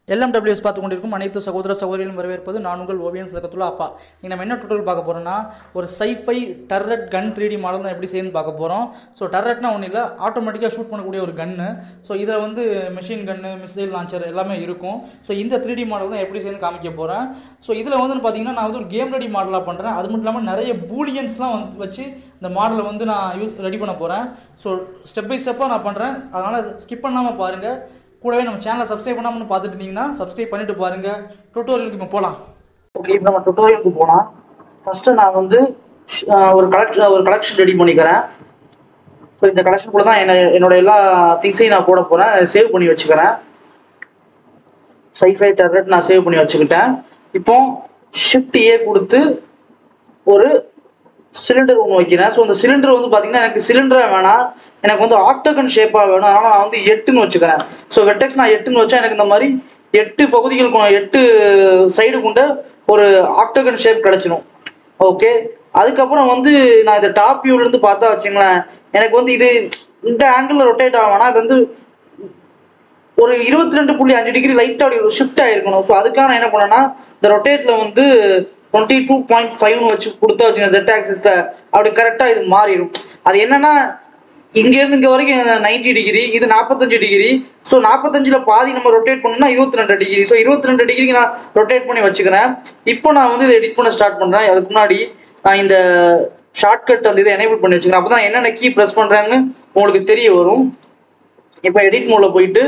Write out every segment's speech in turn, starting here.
LMWS பார்த்து கொண்டிருக்கும் அனைத்து சகோதர சகோதரிகளும் வரவேற்பது நான் உங்கள் ஓவியம் சதகத்துள்ள அப்பா இன்னைக்கு நம்ம என்ன டுட்டோரியல் பார்க்க போறோம்னா ஒரு scifi turret gun three D model தான் எப்படி செய்யணும்னு பார்க்க போகிறோம் ஸோ டர்ரெட்னா ஒன்றும் இல்லை ஆட்டோமேட்டிக்காக ஷூட் பண்ணக்கூடிய ஒரு கன்று ஸோ இதில் வந்து மெஷின் கன்று மிசைல் லான்ச்சர் எல்லாமே இருக்கும் ஸோ இந்த த்ரீ டி மாடல் தான் எப்படி செய்யணும் காமிக்க போகிறேன் ஸோ இதில் வந்து பார்த்தீங்கன்னா நான் வந்து ஒரு கேம் ரெடி மாடலாக பண்ணுறேன் அது மட்டும் இல்லாமல் நிறைய பூலியன்ஸ்லாம் வந்து வச்சு இந்த மாடலை வந்து நான் யூஸ் ரெடி பண்ண போகிறேன் ஸோ ஸ்டெப் பை ஸ்டெப்பாக நான் பண்ணுறேன் அதனால் ஸ்கிப் பண்ணாமல் பாருங்கள் கூடவே நம்ம சேனலை சப்ஸ்கிரைப் பண்ணாமல் பார்த்துட்டு இருந்தீங்கன்னா சப்ஸ்கிரைப் பண்ணிட்டு பாருங்க டுட்டோரியலுக்கு இப்போ போகலாம் ஓகே இப்போ நம்ம டுட்டோரியலுக்கு போகலாம் ஃபஸ்ட்டு நான் வந்து அஹ், ஒரு கலெக்ஷன் ஒரு கலெக்ஷன் ரெடி பண்ணிக்கிறேன் ஸோ இந்த கலெக்ஷனுக்குள்ள தான் என்ன என்னோட எல்லா திங்ஸையும் நான் போட போகிறேன் சேவ் பண்ணி வச்சுக்கிறேன் சைஃபை டர்ரெட் நான் சேவ் பண்ணி வச்சுக்கிட்டேன் இப்போ ஷிஃப்ட் ஏ கொடுத்து ஒரு சிலிண்டர் ஒன்று வைக்கிறேன் ஸோ இந்த சிலிண்டர் வந்து பார்த்தீங்கன்னா எனக்கு சிலிண்டராக வேணாம் எனக்கு வந்து ஆக்டகன் ஷேப்பாக வேணும் அதனால் நான் வந்து எட்டுன்னு வச்சுக்கிறேன் ஸோ வெட்டெக்ஸ் நான் எட்டுன்னு வச்சா எனக்கு இந்த மாதிரி எட்டு பகுதிகள் கொண்ட- எட்டு சைடு கொண்ட ஒரு ஆக்டகன் ஷேப் கிடச்சிடும் ஓகே அதுக்கப்புறம் வந்து நான் இதை டாப் வியூலேருந்து பார்த்தா வச்சுங்களேன் எனக்கு வந்து இது இந்த ஆங்கிளில் ரொட்டேட் ஆகணும் அது வந்து ஒரு இருபத்தி ரெண்டு புள்ளி அஞ்சு டிகிரி லைட்டாக அப்படி ஒரு ஷிஃப்ட் ஆகிருக்கணும் ஸோ அதுக்காக நான் என்ன பண்ணேன்னா இந்த ரொட்டேட்டில் வந்து டுவெண்ட்டி டூ பாயிண்ட் ஃபைவ்னு வச்சு கொடுத்தா வச்சுங்க ஜெட் ஆக்சிஸில் அப்படி கரெக்டாக இது மாறிடும் அது என்னன்னா இங்கேருந்து இங்கே வரைக்கும் நைன்டி டிகிரி இது நாற்பத்தஞ்சு டிகிரி ஸோ நாற்பத்தஞ்சில் பாதி நம்ம ரொட்டேட் பண்ணோம்னா இருபத்தி ரெண்டு டிகிரி ஸோ இருபத்தி ரெண்டு டிகிரிக்கு நான் ரொட்டேட் பண்ணி வச்சுக்கிறேன் இப்போ நான் வந்து இதை எடிட் பண்ண ஸ்டார்ட் பண்ணுறேன் அதுக்கு முன்னாடி நான் இந்த ஷார்ட்கட் அந்த இதை எனேபிள் பண்ணி வச்சுக்கிறேன் அப்போ தான் என்னென்ன கீ ப்ரெஸ் பண்ணுறேன்னு உங்களுக்கு தெரிய வரும் இப்போ எடிட் மோடில் போயிட்டு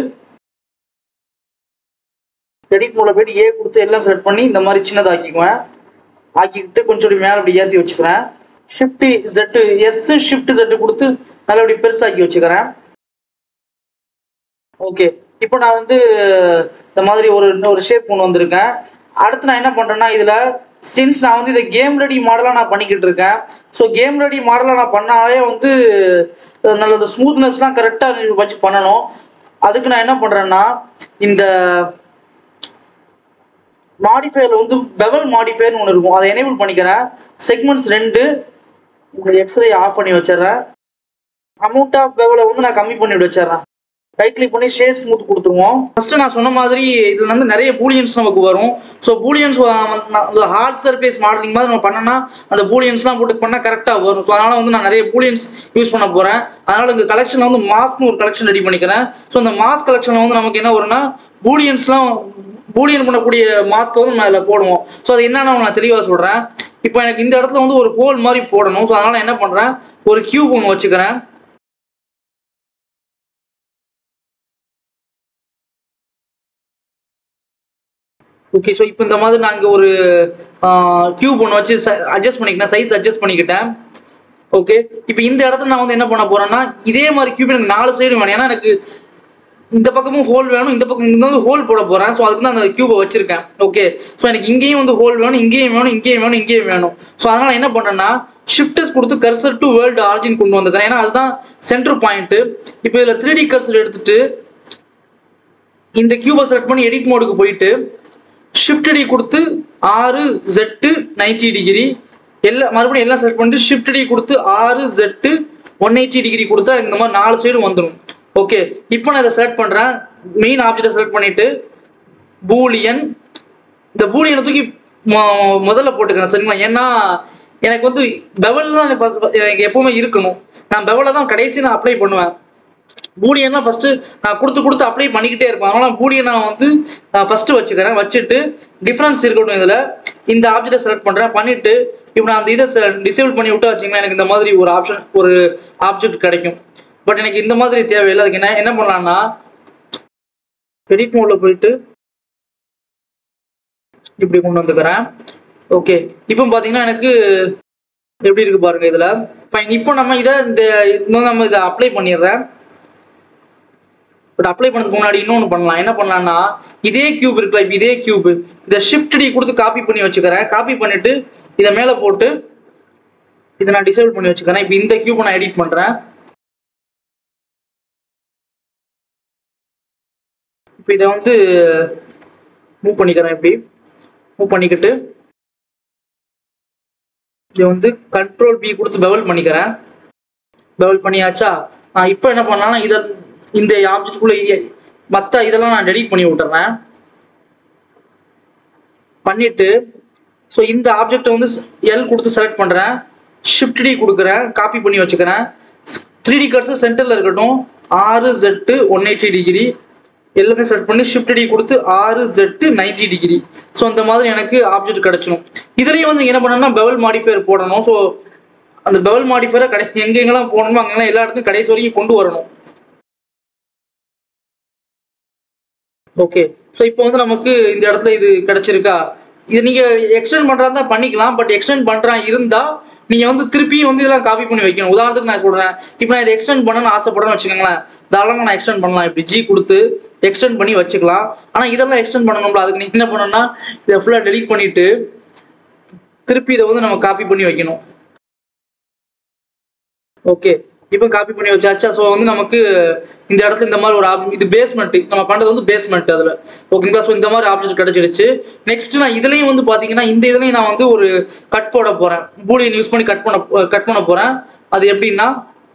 எடிட் மோடில் போயிட்டு ஏ கொடுத்து எல்லாம் செலக்ட் பண்ணி இந்த மாதிரி சின்னதாக்கிக்குவேன் ஆக்கிக்கிட்டு கொஞ்சம் இப்படி மேலே அப்படி ஏற்றி வச்சுக்கிறேன் shift Z S shift Z கொடுத்து நல்லா இப்படி பெருசாக்கி வச்சுக்கிறேன் ஓகே இப்போ நான் வந்து இந்த மாதிரி ஒரு ஒரு ஷேப் கொண்டு வந்திருக்கேன் அடுத்து நான் என்ன பண்ணுறேன்னா இதில் சின்ஸ் நான் வந்து இதை கேம் ரெடி மாடலாக நான் பண்ணிக்கிட்டு இருக்கேன் ஸோ கேம் ரெடி மாடலாக நான் பண்ணாலே வந்து அஹ், நல்ல இந்த ஸ்மூத்னஸ்லாம் கரெக்டாக வச்சு பண்ணணும் அதுக்கு நான் என்ன பண்ணுறேன்னா இந்த மாடிஃபையர் வந்து பெவல் மாடிஃபையர்னு ஒன்று இருக்கும் அதை எனேபிள் பண்ணிக்கிறேன் செக்மெண்ட்ஸ் ரெண்டு இந்த எக்ஸ்ரே ஆஃப் பண்ணி வச்சிடுறேன் அமௌண்ட் ஆஃப் பெவலை வந்து நான் கம்மி பண்ணி வச்சிடுறேன் ரைட் கிளிக் பண்ணி ஷேட் ஸ்மூத் கொடுத்துருவோம் ஃபர்ஸ்ட் நான் சொன்ன மாதிரி இதுல வந்து நிறைய பூலியன்ஸ் நமக்கு வரும் so booleans hard surface modelling மாதிரி நம்ம பண்ணனா அந்த பூலியன்ஸ்லாம் போட்டு பண்ணால் கரெக்டாக வரும் ஸோ அதனால வந்து நான் நிறைய பூலியன்ஸ் யூஸ் பண்ண போகிறேன் அதனால இந்த கலெக்ஷனில் வந்து மாஸ்க்னு ஒரு கலெக்ஷன் ரெடி பண்ணிக்கிறேன் ஸோ அந்த மாஸ்க் கலெக்ஷனில் வந்து நமக்கு என்ன வரும்னா பூலியன்ஸ்லாம் பூலியன் பண்ணக்கூடிய மாஸ்க்கை வந்து நம்ம அதில் போடுவோம் ஸோ அது என்னன்னு நான் தெளிவாக சொல்கிறேன் இப்போ எனக்கு இந்த இடத்துல வந்து ஒரு ஹோல் மாதிரி போடணும் ஸோ அதனால் என்ன பண்ணுறேன் ஒரு கியூப் ஒன்று வச்சுக்கிறேன் ஓகே ஸோ இப்போ இந்த மாதிரி நான் இங்கே ஒரு கியூப் ஒன்று வச்சு அட்ஜஸ்ட் பண்ணிக்கிட்டேன் சைஸ் அட்ஜஸ்ட் பண்ணிக்கிட்டேன் ஓகே இப்போ இந்த இடத்துல நான் வந்து என்ன பண்ண போறேன்னா இதே மாதிரி கியூப் எனக்கு நாலு சைடு வேணும் ஏன்னா எனக்கு இந்த பக்கமும் ஹோல் வேணும் இந்த பக்கம் இங்க வந்து ஹோல் போட போறேன் ஸோ அதுக்கு தான் அந்த கியூபை வச்சிருக்கேன் ஓகே ஸோ எனக்கு இங்கேயும் வந்து ஹோல் வேணும் இங்கேயும் வேணும் இங்கேயும் வேணும் இங்கேயும் வேணும் ஸோ அதனால என்ன பண்றேன்னா ஷிஃப்டஸ் கொடுத்து கர்சர் டு வேர்ல்டு ஆரிஜின் கொண்டு வந்துக்கிறேன் ஏன்னா அதுதான் சென்டர் பாயிண்ட் இப்போ இதில் த்ரீ டி கர்சர் எடுத்துட்டு இந்த கியூபை செலக்ட் பண்ணி எடிட் மோடுக்கு போயிட்டு ஷிஃப்ட் டி கொடுத்து ஆறு ஜெட்டு நைன்டி டிகிரி எல்லா மறுபடியும் எல்லாம் செலக்ட் பண்ணிட்டு ஷிஃப்ட் டி கொடுத்து R Z one eighty degree கொடுத்தா இந்த மாதிரி நாலு சைடும் வந்துடும் ஓகே இப்போ நான் இதை செலக்ட் பண்ணுறேன் மெயின் ஆப்ஜெக்டை செலக்ட் பண்ணிட்டு பூலியன் இந்த பூலியனை தூக்கி மொ- முதல்ல போட்டுக்கிறேன் சரிங்களா ஏன்னா எனக்கு வந்து பெவல் தான் first- எனக்கு எப்பவுமே இருக்கணும் நான் பெவலை தான் கடைசி நான் அப்ளை பண்ணுவேன் பூலியன்னா ஃபர்ஸ்ட் நான் கொடுத்து கொடுத்து அப்ளை பண்ணிக்கிட்டே இருப்பேன் அதனால பூலியன் நான் வந்து ஃபர்ஸ்ட் வச்சுக்கிறேன் வச்சுட்டு டிஃபரன்ஸ் இருக்கட்டும் இதில் இந்த ஆப்ஜெக்டை செலக்ட் பண்ணுறேன் பண்ணிட்டு இப்போ நான் அந்த இதை டிசேபிள் பண்ணி விட்டு வச்சிங்களேன் எனக்கு இந்த மாதிரி ஒரு ஆப்ஷன் ஒரு ஆப்ஜெக்ட் கிடைக்கும் பட் எனக்கு இந்த மாதிரி தேவையில்லை அதுக்கு என்ன என்ன பண்ணலாம்னா எடிட் மோடில் போயிட்டு இப்படி கொண்டு வந்துக்கிறேன் ஓகே இப்போ பார்த்தீங்கன்னா எனக்கு எப்படி இருக்கு பாருங்க இதில் ஃபைன் இப்போ நம்ம இதை இந்த இன்னும் நம்ம இதை அப்ளை பண்ணிடுறேன் பட் அப்ளை பண்ணதுக்கு முன்னாடி இன்னொன்று பண்ணலாம் என்ன பண்ணலாம்னா இதே கியூப் இருக்குல்ல இப்போ இதே கியூப் இதை ஷிஃப்ட் டி கொடுத்து காப்பி பண்ணி வச்சுக்கிறேன் காப்பி பண்ணிட்டு இதை மேலே போட்டு இதை நான் டிசேபிள் பண்ணி வச்சுக்கிறேன் இப்போ இந்த கியூபை நான் எடிட் பண்ணுறேன் இப்போ இதை வந்து மூவ் பண்ணிக்கிறேன் இப்படி மூவ் பண்ணிக்கிட்டு இதை வந்து கண்ட்ரோல் பி கொடுத்து பெவல் பண்ணிக்கிறேன் பெவல் பண்ணியாச்சா நான் இப்போ என்ன பண்ணலாம்னா இதை இந்த ஆப்ஜெக்ட்குள்ளே மற்ற இதெல்லாம் நான் டெலீட் பண்ணி விட்டுறேன் பண்ணிட்டு ஸோ இந்த ஆப்ஜெக்டை வந்து எல் கொடுத்து செலக்ட் பண்ணுறேன் ஷிஃப்ட் டி கொடுக்குறேன் காப்பி பண்ணி வச்சுக்கிறேன் த்ரீ டி கர்சர் சென்டரில் இருக்கட்டும் R Z one eighty degree எல்லாத்தையும் செலக்ட் பண்ணி ஷிஃப்ட் டி கொடுத்து R Z ninety degree so அந்த மாதிரி எனக்கு ஆப்ஜெக்ட் கிடச்சிடும் இதுலேயும் வந்து என்ன பண்ணணும்னா பெவல் மாடிஃபையர் போடணும் ஸோ அந்த பெவல் மாடிஃபையரை கடை எங்கெங்கெல்லாம் போகணுமோ அங்கெல்லாம் எல்லா இடத்துக்கும் கடைசி வரைக்கும் கொண்டு வரணும் ஓகே ஸோ இப்போ வந்து நமக்கு இந்த இடத்துல இது கிடைச்சிருக்கா இது நீங்க எக்ஸ்டெண்ட் பண்றதா தான் பண்ணிக்கலாம் பட் எக்ஸ்டெண்ட் பண்றா இருந்தா நீங்க வந்து திருப்பியும் வந்து இதெல்லாம் காப்பி பண்ணி வைக்கணும் உதாரணத்துக்கு நான் சொல்றேன் இப்போ நான் இதை எக்ஸ்டெண்ட் பண்ணணும்னு ஆசைப்படுறேன்னு வச்சுக்கோங்களேன் தாராளமாக நான் எக்ஸ்டெண்ட் பண்ணலாம் இப்படி ஜி கொடுத்து எக்ஸ்டெண்ட் பண்ணி வச்சுக்கலாம் ஆனா இதெல்லாம் எக்ஸ்டெண்ட் பண்ணணும்ல அதுக்கு நீங்க என்ன பண்ணணும்னா இதை ஃபுல்லாக டெலீட் பண்ணிட்டு திருப்பி இதை வந்து நம்ம காப்பி பண்ணி வைக்கணும் ஓகே இப்போ காப்பி பண்ணி வச்சாச்சா ஸோ வந்து நமக்கு இந்த இடத்துல இந்த மாதிரி ஒரு ஆப் இது பேஸ்மெண்ட் நம்ம பண்றது வந்து பேஸ்மெண்ட் அதில் ஓகேங்களா ஸோ இந்த மாதிரி ஆப்ஜெக்ட் கிடைச்சிடுச்சு நெக்ஸ்ட் நான் இதுலயும் வந்து பாத்தீங்கன்னா இந்த இதுலயும் நான் வந்து ஒரு கட் போட போறேன் பூலியன் யூஸ் பண்ணி கட் பண்ண கட் பண்ண போறேன் அது எப்படின்னா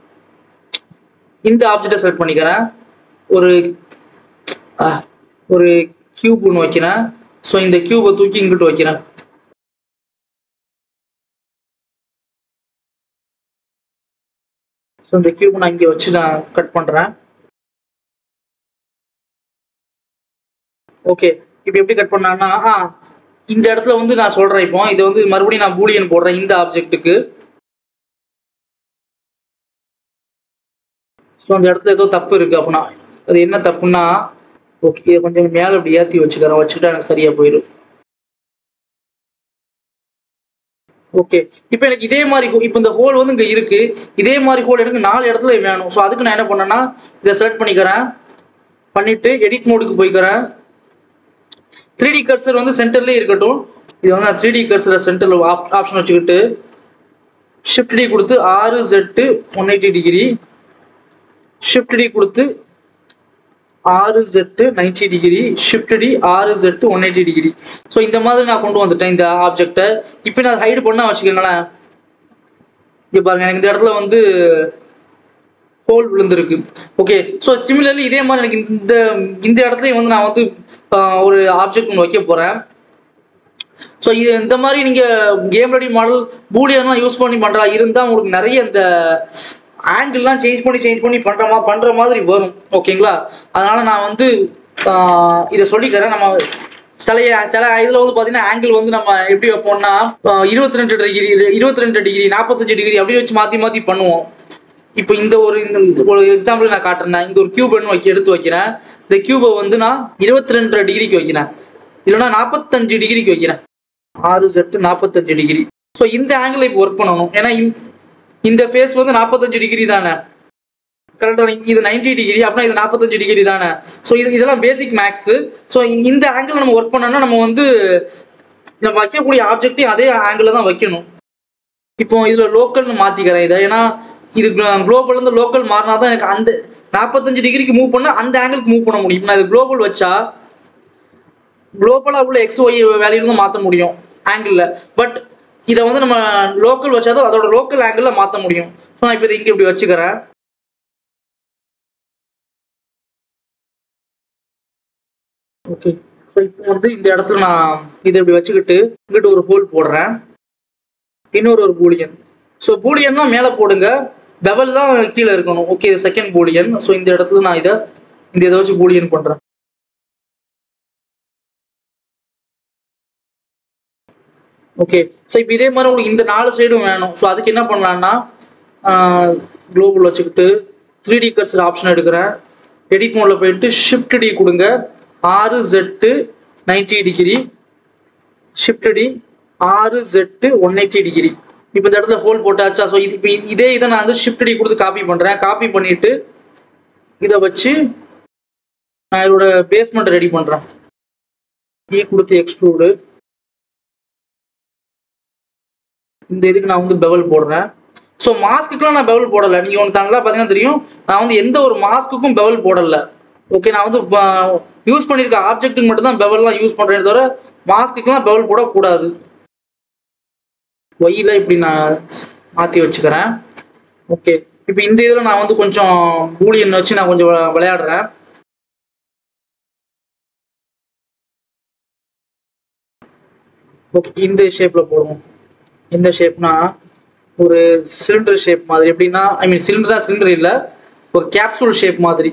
இந்த ஆப்ஜெக்டை செலக்ட் பண்ணிக்கிறேன் ஒரு ஆ, ஒரு கியூப் ஒன்று வைக்கிறேன் ஸோ இந்த கியூபை தூக்கி இங்கிட்டு வைக்கிறேன் ஸோ இந்த கியூப் நான் இங்கே வச்சு நான் கட் பண்ணுறேன் ஓகே இப்போ எப்படி கட் பண்ணான்னா ஆ இந்த இடத்துல வந்து நான் சொல்கிறேன் இப்போ இது வந்து மறுபடியும் நான் பூலியன் போடுறேன் இந்த ஆப்ஜெக்ட்டுக்கு ஸோ அந்த இடத்துல ஏதோ தப்பு இருக்குது அப்படின்னா அது என்ன தப்புன்னா ஓகே இதை கொஞ்சம் மேலே இப்படி ஏற்றி வச்சுக்கிறேன் வச்சுக்கிட்டா எனக்கு சரியாக போயிடும் ஓகே இப்போ எனக்கு இதே மாதிரி ho- இப்போ இந்த ஹோல் வந்து இங்கே இருக்கு இதே மாதிரி ஹோல் எனக்கு நாலு இடத்துல வேணும் ஸோ அதுக்கு நான் என்ன பண்ணேன்னா இதை செலக்ட் பண்ணிக்கிறேன் பண்ணிட்டு எடிட் மோடுக்கு போய்க்கிறேன் த்ரீ டி கர்சர் வந்து சென்டர்லேயே இருக்கட்டும் இது வந்து நான் த்ரீ டி கர்சரை சென்டரில் ஆப்ஷன் வச்சுக்கிட்டு ஷிஃப்ட் டி கொடுத்து R Z one eighty degree shift D கொடுத்து R Z ninety degree shift D R Z one eighty degree so இந்த மாதிரி நான் கொண்டு வந்துட்டேன் இந்த ஆப்ஜெக்டை இப்போ நான் ஹைடு பண்ண வச்சுக்கோங்களேன் இங்கே பாருங்க எனக்கு இந்த இடத்துல வந்து ஹோல் விழுந்திருக்கு ஓகே ஸோ சிமிலர்லி இதே மாதிரி எனக்கு இந்த இந்த இடத்துலையும் வந்து நான் வந்து ஆஹ், ஒரு ஆப்ஜெக்ட் ஒன்று வைக்க போகிறேன் ஸோ இது இந்த மாதிரி நீங்கள் கேம் ரெடி மாடல் பூலியன்லாம் யூஸ் பண்ணி பண்ணுறா இருந்தால் உங்களுக்கு நிறைய இந்த ஆங்கிள்லாம் சேஞ்ச் பண்ணி சேஞ்ச் பண்ணி பண்ணுற மா பண்ணுற மாதிரி வரும் ஓகேங்களா அதனால நான் வந்து ஆஹ், இதை சொல்லிக்கிறேன் நம்ம சில சில இதில் வந்து பார்த்தீங்கன்னா ஆங்கிள் வந்து நம்ம எப்படி வைப்போம்னா இருபத்தி ரெண்டு டிகிரி இருபத்தி ரெண்டு டிகிரி நாற்பத்தஞ்சு டிகிரி அப்படி வச்சு மாற்றி மாற்றி பண்ணுவோம் இப்போ இந்த ஒரு இந்த ஒரு எக்ஸாம்பிள் நான் காட்டுறேன் இந்த ஒரு கியூப் வைக்க எடுத்து வைக்கிறேன் இந்த கியூபை வந்து நான் இருபத்தி ரெண்டு டிகிரிக்கு வைக்கிறேன் இல்லைன்னா நாற்பத்தஞ்சு டிகிரிக்கு வைக்கிறேன் ஆறு செட்டு நாற்பத்தஞ்சு டிகிரி ஸோ இந்த ஆங்கிள் இப்போ ஒர்க் பண்ணணும் ஏன்னா இந்த- இந்த ஃபேஸ் வந்து நாற்பத்தஞ்சு டிகிரி தானே கரெக்டாக இது 90 டிகிரி அப்படின்னா இது நாற்பத்தஞ்சு டிகிரி தானே ஸோ இது இதெல்லாம் பேசிக் மேக்ஸு ஸோ இந்த ஆங்கிள் நம்ம ஒர்க் பண்ணோம்னா நம்ம வந்து நம்ம வைக்கக்கூடிய ஆப்ஜெக்டையும் அதே ஆங்கிள் தான் வைக்கணும் இப்போ இதில் லோக்கல்னு மாற்றிக்கிறேன் இதை ஏன்னா இது குளோபல் இருந்து லோக்கல் மாறினா தான் எனக்கு அந்த நாற்பத்தஞ்சு டிகிரிக்கு மூவ் பண்ண அந்த ஆங்கிளுக்கு மூவ் பண்ண முடியும் இப்போ நான் இது குளோபல் வச்சா குளோபலாக உள்ள எக்ஸ் ஒய் வேல்யூ மாற்ற முடியும் ஆங்கிளில் பட் இதை வந்து நம்ம லோக்கல் வச்சாதான் அதோட லோக்கல் ஆங்கிளில் மாற்ற முடியும் ஸோ நான் இப்போ இதை இங்கே இப்படி வச்சுக்கிறேன் ஓகே ஸோ இப்போ வந்து இந்த இடத்துல நான் இதை இப்படி வச்சுக்கிட்டு இங்கிட்டு ஒரு ஹோல் போடுறேன் இன்னொரு ஒரு பூலியன் ஸோ பூலியன்னா மேலே போடுங்க பெவல் தான் கீழே இருக்கணும் ஓகே செகண்ட் பூலியன் ஸோ இந்த இடத்துல நான் இதை இந்த இதை வச்சு பூலியன் பண்ணுறேன் ஓகே ஸோ இப்போ இதே மாதிரி உங்களுக்கு இந்த நாலு சைடும் வேணும் ஸோ அதுக்கு என்ன பண்ணலான்னா குளோபல் வச்சுக்கிட்டு த்ரீ டி கர்சர் ஆப்ஷன் எடுக்கிறேன் எடிட் மோடில் போயிட்டு ஷிஃப்ட் டி கொடுங்க R Z ninety degree shift D R Z one eighty degree இப்போ இந்த இடத்துல ஹோல் போட்டாச்சா ஸோ இது இப்போ இதே இதை நான் வந்து ஷிஃப்ட் டி கொடுத்து காப்பி பண்ணுறேன் காப்பி பண்ணிட்டு இதை வச்சு நான் இதோட பேஸ்மெண்ட் ரெடி பண்ணுறேன் கீ கொடுத்து எக்ஸ்ட்ரூடு இந்த இதுக்கு நான் வந்து பெவல் போடுறேன் ஸோ மாஸ்க்குலாம் நான் பெவல் போடலை நீங்கள் ஒன்று நல்லா பார்த்தீங்கன்னா தெரியும் நான் வந்து எந்த ஒரு மாஸ்க்குக்கும் பெவல் போடலை ஓகே நான் வந்து யூஸ் பண்ணியிருக்க ஆப்ஜெக்ட்டுக்கு மட்டும் தான் பெவல்லாம் யூஸ் பண்ணுறேன் தவிர மாஸ்க்குலாம் பெவல் போடக்கூடாது ஒய்யில் இப்படி நான் மாற்றி வச்சுக்கிறேன் ஓகே இப்போ இந்த இதில் நான் வந்து கொஞ்சம் பூலியன் வச்சு நான் கொஞ்சம் விளை- விளையாடுறேன் ஓகே இந்த ஷேப்ல போடுவோம் இந்த ஷேப்னா ஒரு சிலிண்டர் ஷேப் மாதிரி எப்படின்னா ஐ மீன் சிலிண்டர் தான் சிலிண்டர் இல்லை ஒரு கேப்சூல் ஷேப் மாதிரி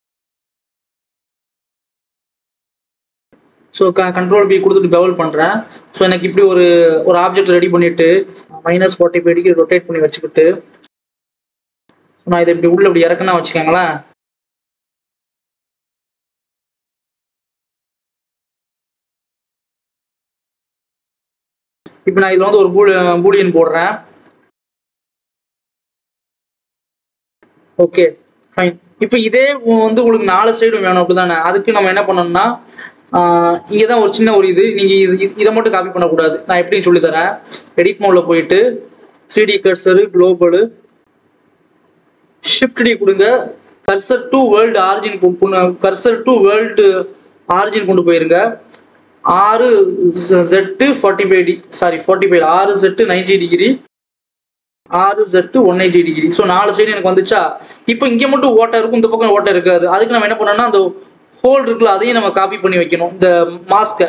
ஸோ க கண்ட்ரோல் பி கொடுத்துட்டு பெவல் பண்ணுறேன் ஸோ எனக்கு இப்படி ஒரு ஒரு ஆப்ஜெக்ட் ரெடி பண்ணிட்டு minus forty five degree rotate பண்ணி வச்சுக்கிட்டு ஸோ நான் இதை இப்படி உள்ள இப்படி இறக்குனா வச்சுக்கோங்களேன் இப்போ நான் இதில் வந்து ஒரு பூ பூலியன் போடுறேன் ஓகே ஃபைன் இப்போ இதே வந்து உங்களுக்கு நாலு சைடும் வேணும் அப்படிதானே அதுக்கு நம்ம என்ன பண்ணணும்னா இங்கே தான் ஒரு சின்ன ஒரு இது நீங்கள் இது இது- இதை மட்டும் காப்பி பண்ணக்கூடாது நான் எப்படின்னு சொல்லி தரேன் எடிட் மோடில் போயிட்டு three D cursor global shift D கொடுங்க cursor to world origin cursor to world origin கொண்டு போயிருங்க R Z forty five D sorry forty five R Z ninety degree R Z one eighty degree so நாலு side எனக்கு வந்துச்சா இப்போ இங்கே மட்டும் ஓட்டை இருக்கும் இந்த பக்கம் ஓட்டை இருக்காது அதுக்கு நம்ம என்ன பண்ணோம்னா அந்த ஹோல் இருக்குல்ல அதையும் நம்ம காப்பி பண்ணி வைக்கணும் இந்த மாஸ்கை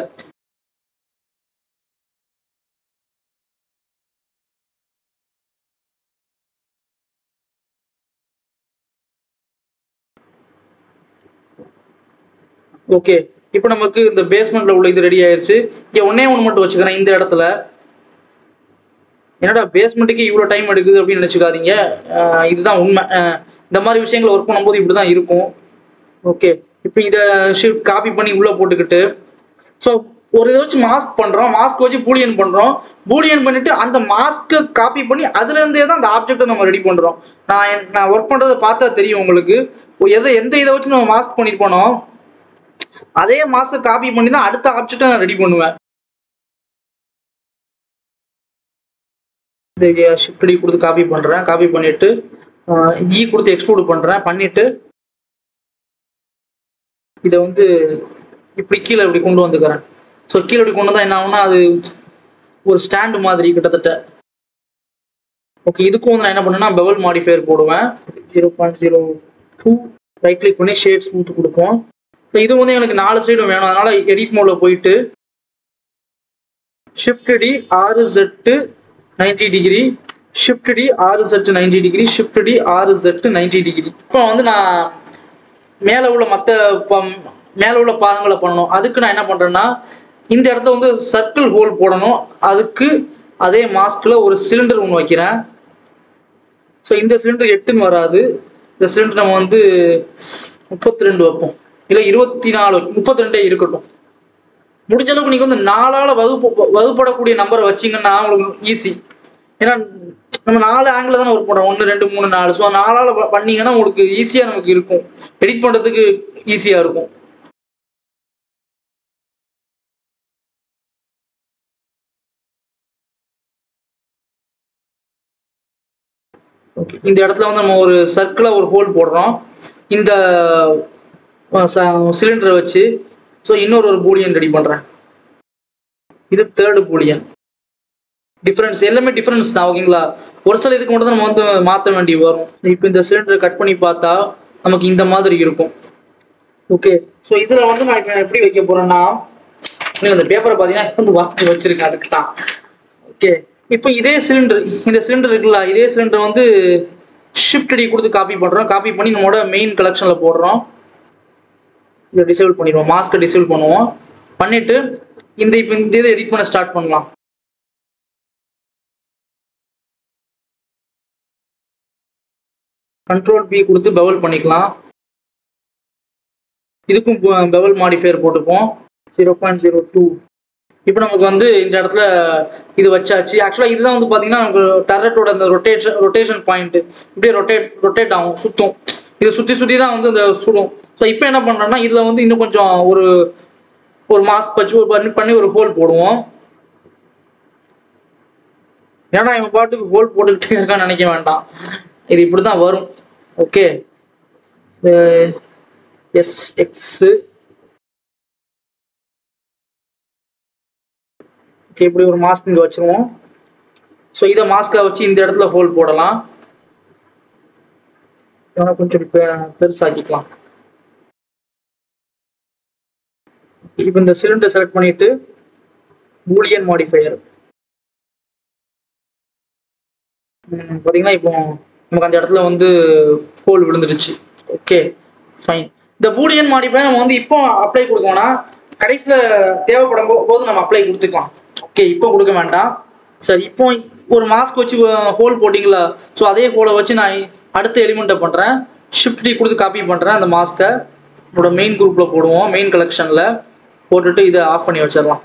ஓகே இப்போ நமக்கு இந்த பேஸ்மெண்ட்ல உள்ள இது ரெடி ஆயிருச்சு இங்கே ஒன்னே ஒன்று மட்டும் வச்சுக்கிறேன் இந்த இடத்துல என்னடா பேஸ்மெண்ட்டுக்கு இவ்வளோ டைம் எடுக்குது அப்படின்னு நினச்சிக்காதீங்க அஹ் இதுதான் உண்மை அஹ் இந்த மாதிரி விஷயங்களை ஒர்க் பண்ணும்போது இப்படி தான் இருக்கும் ஓகே இப்போ இதை ஷிஃப்ட் காப்பி பண்ணி உள்ளே போட்டுக்கிட்டு ஸோ ஒரு இதை வச்சு மாஸ்க் பண்ணுறோம் மாஸ்க் வச்சு பூலியன் பண்ணுறோம் பூலியன் பண்ணிட்டு அந்த மாஸ்க்கை காப்பி பண்ணி அதுலேருந்தே தான் அந்த ஆப்ஜெக்டை நம்ம ரெடி பண்ணுறோம் நான் என்- நான் ஒர்க் பண்ணுறதை பார்த்தா தெரியும் உங்களுக்கு எதை எந்த இதை வச்சு நம்ம மாஸ்க் பண்ணியிருப்போனோ அதே மாஸ்க்கை காப்பி பண்ணி தான் அடுத்த ஆப்ஜெக்டை நான் ரெடி பண்ணுவேன் இந்த ஷிஃப்ட் டி கொடுத்து காப்பி பண்ணுறேன் காப்பி பண்ணிட்டு இ கொடுத்து எக்ஸ்ட்ரூட் பண்ணுறேன் பண்ணிட்டு இதை வந்து இப்படி கீழே இப்படி கொண்டு வந்துக்கிறேன் ஸோ கீழே இப்படி கொண்டு வந்தால் என்ன ஆகும்னா அது ஒரு ஸ்டாண்டு மாதிரி கிட்டத்தட்ட ஓகே இதுக்கும் வந்து நான் என்ன பண்ணேன்னா பெவல் மாடிஃபையர் போடுவேன் zero point zero two right click பண்ணி ஷேட் ஸ்மூத் கொடுப்போம் ஸோ இது வந்து எனக்கு நாலு சைடும் வேணும் அதனால எடிட் மோடில் போயிட்டு shift D R Z ninety degree shift D R Z ninety degree shift D R Z ninety degree இப்போ வந்து நான் மேலே உள்ள மற்ற மேலே உள்ள பாகங்களை பண்ணணும் அதுக்கு நான் என்ன பண்ணுறேன்னா இந்த இடத்துல வந்து சர்க்கிள் ஹோல் போடணும் அதுக்கு அதே மாஸ்கில் ஒரு சிலிண்டர் ஒன்று வைக்கிறேன் ஸோ இந்த சிலிண்டர் எட்டுன்னு வராது இந்த சிலிண்டர் நம்ம வந்து முப்பத்தி ரெண்டு வைப்போம் இல்லை இருபத்தி நாலு முப்பத்தி ரெண்டே இருக்கட்டும் முடிஞ்ச அளவுக்கு நீங்கள் வந்து நாலால் வகுப்பு வகுப்படக்கூடிய நம்பரை வச்சீங்கன்னா உங்களுக்கு ஈஸி ஏன்னா நம்ம நாலு ஆங்கிள் தானே ஒர்க் பண்ணுறோம் ஒன்று ரெண்டு மூணு நாலு ஸோ நாலால் ப- பண்ணீங்கன்னா உங்களுக்கு ஈஸியாக நமக்கு இருக்கும் எடிட் பண்ணுறதுக்கு ஈஸியாக இருக்கும் ஓகே இந்த இடத்துல வந்து நம்ம ஒரு சர்க்கிளாக ஒரு ஹோல் போடுறோம் இந்த சிலிண்டரை வச்சு ஸோ இன்னொரு ஒரு பூலியன் ரெடி பண்ணுறேன் இது தேர்டு பூலியன் டிஃபரன்ஸ் எல்லாமே டிஃபரன்ஸ் தான் ஓகேங்களா ஒரு சில இதுக்கு மட்டும் தான் நம்ம வந்து மாற்ற வேண்டி வரும் இப்போ இந்த சிலிண்டரை கட் பண்ணி பார்த்தா நமக்கு இந்த மாதிரி இருக்கும் ஓகே ஸோ இதில் வந்து நான் இப்போ எப்படி வைக்க போகிறேன்னா நீங்கள் இந்த பேப்பரை பார்த்தீங்கன்னா வந்து வாங்கி வச்சிருக்கேன் அதுக்கு தான் ஓகே இப்போ இதே சிலிண்டர் இந்த சிலிண்டர் இருக்குல்ல இதே சிலிண்டர் வந்து ஷிஃப்ட் டி கொடுத்து காப்பி பண்ணுறோம் காப்பி பண்ணி நம்மளோட மெயின் கலெக்ஷனில் போடுறோம் இதை டிசேபிள் பண்ணிடுவோம் மாஸ்க்கை டிசேபிள் பண்ணுவோம் பண்ணிட்டு இந்த இப்போ இந்த இதை எடிட் பண்ண ஸ்டார்ட் பண்ணலாம் கண்ட்ரோல் பி கொடுத்து பெவல் பண்ணிக்கலாம் இதுக்கும் பெவல் மாடிஃபையர் போட்டுப்போம் ஜீரோ பாயிண்ட் ஜீரோ டூ இப்போ நமக்கு வந்து இந்த இடத்துல இது வச்சாச்சு ஆக்சுவலாக இதுதான் வந்து பார்த்தீங்கன்னா நமக்கு டர்ரட்டோட அந்த ரொட்டேஷன் ரொட்டேஷன் பாயிண்ட் இப்படியே ரொட்டேட் ரொட்டேட் ஆகும் சுற்றும் இது சுற்றி சுற்றி தான் வந்து இந்த சுடும் ஸோ இப்போ என்ன பண்ணுறோம்னா இதில் வந்து இன்னும் கொஞ்சம் ஒரு ஒரு மாஸ்க் வச்சு ஒரு பண்ணி பண்ணி ஒரு ஹோல் போடுவோம் ஏன்னா இவன் பாட்டுக்கு ஹோல் போட்டுக்கிட்டே இருக்கான்னு நினைக்க வேண்டாம் இது இப்படி தான் வரும் ஓகே எஸ் எக்ஸு ஓகே இப்படி ஒரு மாஸ்க் இங்கே வச்சுருவோம் ஸோ இதை மாஸ்க்கை வச்சு இந்த இடத்துல ஹோல் போடலாம் இவனை கொஞ்சம் பெ- பெருசாக்கிக்கலாம் இப்போ இந்த சிலிண்டர் செலக்ட் பண்ணிட்டு பூலியன் மாடிஃபையர் பார்த்தீங்கன்னா இப்போ நமக்கு அந்த இடத்துல வந்து ஹோல் விழுந்துடுச்சு ஓகே ஃபைன் இந்த பூலியன் மாடிஃபையர் நம்ம வந்து இப்போ அப்ளை கொடுக்கோம்னா கடைசியில் தேவைப்படும் போ- போது நம்ம அப்ளை கொடுத்துக்கலாம் ஓகே இப்போ கொடுக்க வேண்டாம் சரி இப்போ ஒரு மாஸ்க் வச்சு ஹோல் போட்டிங்களா ஸோ அதே ஹோலை வச்சு நான் அடுத்த எலிமெண்ட்டை பண்ணுறேன் ஷிஃப்ட் டி கொடுத்து காப்பி பண்ணுறேன் அந்த மாஸ்க்கை என்னோட மெயின் குரூப்பில் போடுவோம் மெயின் கலெக்ஷனில் போட்டுட்டு இதை ஆஃப் பண்ணி வச்சிடலாம்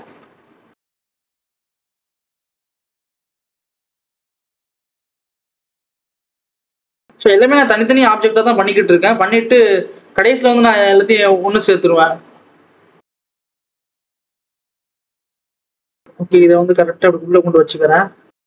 ஸோ எல்லாமே நான் தனித்தனி ஆப்ஜெக்டாக தான் பண்ணிக்கிட்டு இருக்கேன் பண்ணிட்டு கடைசியில் வந்து நான் எல்லாத்தையும் ஒன்று சேர்த்துருவேன் ஓகே இதை வந்து கரெக்டாக அப்படி உள்ளே கொண்டு வச்சுக்கிறேன்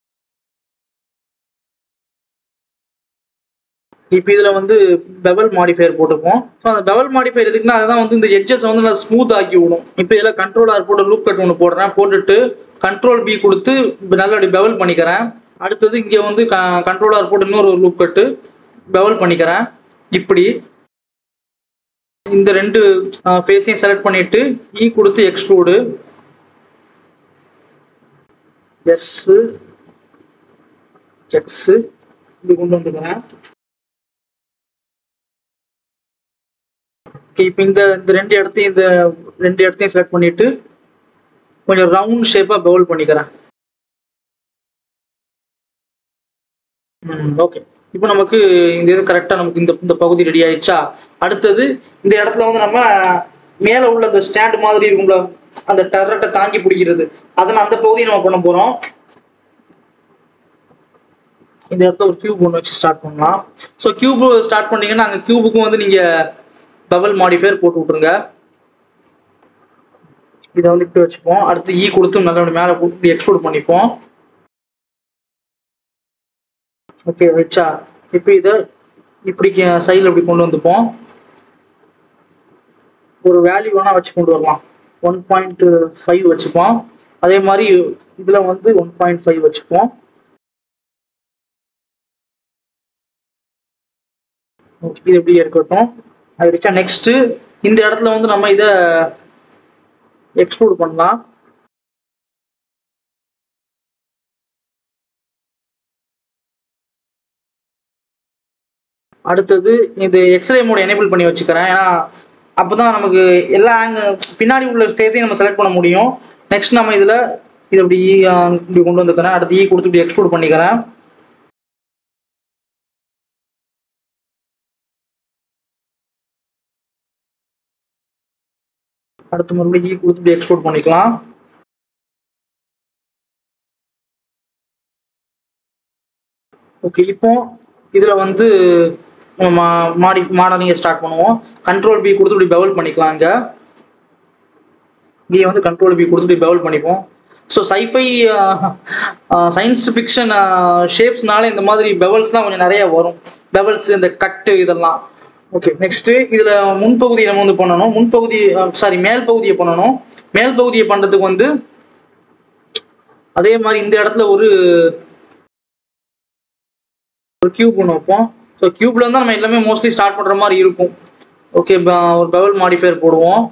இப்போ இதில் வந்து பெவல் மாடிஃபையர் போட்டுப்போம் ஸோ அந்த பெவல் மாடிஃபையர் எதுக்குன்னா அதுதான் வந்து இந்த எட்ஜஸ் வந்து நல்லா ஸ்மூத் ஆக்கி விடும் இப்போ இதில் கண்ட்ரோல் ஆர் போட்டு லூப் கட் ஒன்று போடுறேன் போட்டுட்டு கண்ட்ரோல் பி கொடுத்து இப்போ நல்லா அப்படி பெவல் பண்ணிக்கிறேன் அடுத்தது இங்கே வந்து கண்ட்ரோல் ஆர் போட்டு இன்னொரு லூப் கட்டு பெவல் பண்ணிக்கிறேன் இப்படி இந்த ரெண்டு ஃபேஸையும் செலக்ட் பண்ணிட்டு இ கொடுத்து எக்ஸ்ட்ரூடு எஸ் எக்ஸ் இப்படி கொண்டு வந்துக்கிறேன் ஓகே இப்போ இந்த இந்த ரெண்டு இடத்தையும் இந்த ரெண்டு இடத்தையும் செலக்ட் பண்ணிட்டு கொஞ்சம் ரவுண்ட் ஷேப்பாக பவுல் பண்ணிக்கிறேன் ம் ஓகே இப்போ நமக்கு இந்த இது கரெக்டாக நமக்கு இந்த இந்த பகுதி ரெடி ஆயிடுச்சா அடுத்தது இந்த இடத்துல வந்து நம்ம மேலே உள்ள அந்த ஸ்டாண்ட் மாதிரி இருக்கும்ல அந்த டர்ரட்டை தாங்கி பிடிக்கிறது அதை நான் அந்த பகுதியை நம்ம பண்ண போகிறோம் இந்த இடத்துல ஒரு கியூப் ஒன்று வச்சு ஸ்டார்ட் பண்ணலாம் ஸோ கியூப் ஸ்டார்ட் பண்ணீங்கன்னா அங்கே கியூபுக்கும் வந்து நீங்கள் பவல் மாடிஃபையர் போட்டு விட்ருங்க இதை வந்து இப்படி வச்சுப்போம் அடுத்து ஈ கொடுத்து நல்லா இப்படி மேலே இப்படி எக்ஸ்ட்ரூட் பண்ணிப்போம் ஓகே ரைட்டா இப்போ இதை இப்படி சைடில் இப்படி கொண்டு வந்துப்போம் ஒரு வேல்யூ வேணால் வச்சு கொண்டு வரலாம் ஒன் பாயிண்ட் ஃபைவ் வச்சுப்போம் அதே மாதிரி இதில் வந்து ஒன் பாயிண்ட் ஃபைவ் வச்சுப்போம் ஓகே இது இப்படியே இருக்கட்டும் ஆயிடுச்சா நெக்ஸ்ட்டு இந்த இடத்துல வந்து நம்ம இதை எக்ஸ்ட்ரூட் பண்ணலாம் அடுத்தது இது எக்ஸ்ரே மோட் எனேபிள் பண்ணி வச்சுக்கிறேன் ஏன்னா அப்பதான் நமக்கு எல்லா ஆங்கிள் பின்னாடி உள்ள ஃபேஸையும் நம்ம செலக்ட் பண்ண முடியும் நெக்ஸ்ட் நம்ம இதில் இது இப்படி E, ஆ, இப்படி கொண்டு வந்துக்கிறேன் அடுத்து ஈ கொடுத்து இப்படி எக்ஸ்ட்ரூட் பண்ணிக்கிறேன் அடுத்து மறுபடியும் ஈ கொடுத்து இப்படி எக்ஸ்ட்ரூட் பண்ணிக்கலாம் ஓகே இப்போ இதில் வந்து நம்ம மாடி மாடலிங்கை ஸ்டார்ட் பண்ணுவோம் கண்ட்ரோல் பி கொடுத்து இப்படி பெவல் பண்ணிக்கலாம் இங்கே இங்கே வந்து கண்ட்ரோல் பி கொடுத்து இப்படி பெவல் பண்ணிப்போம் ஸோ சைஃபை சயின்ஸ் ஃபிக்ஷன் ஷேப்ஸ்னால இந்த மாதிரி பெவல்ஸ்லாம் கொஞ்சம் நிறைய வரும் பெவல்ஸ் இந்த கட்டு இதெல்லாம் ஓகே நெக்ஸ்ட்டு இதில் முன்பகுதி நம்ம வந்து பண்ணணும் முன்பகுதி சாரி மேல் பகுதியை பண்ணணும் மேல் பகுதியை பண்ணுறதுக்கு வந்து அதே மாதிரி இந்த இடத்துல ஒரு ஒரு கியூப் ஒன்று வைப்போம் ஸோ கியூப்ல இருந்தால் நம்ம எல்லாமே மோஸ்ட்லி ஸ்டார்ட் பண்ணுற மாதிரி இருக்கும் ஓகே ஒரு பெவல் மாடிஃபையர் போடுவோம்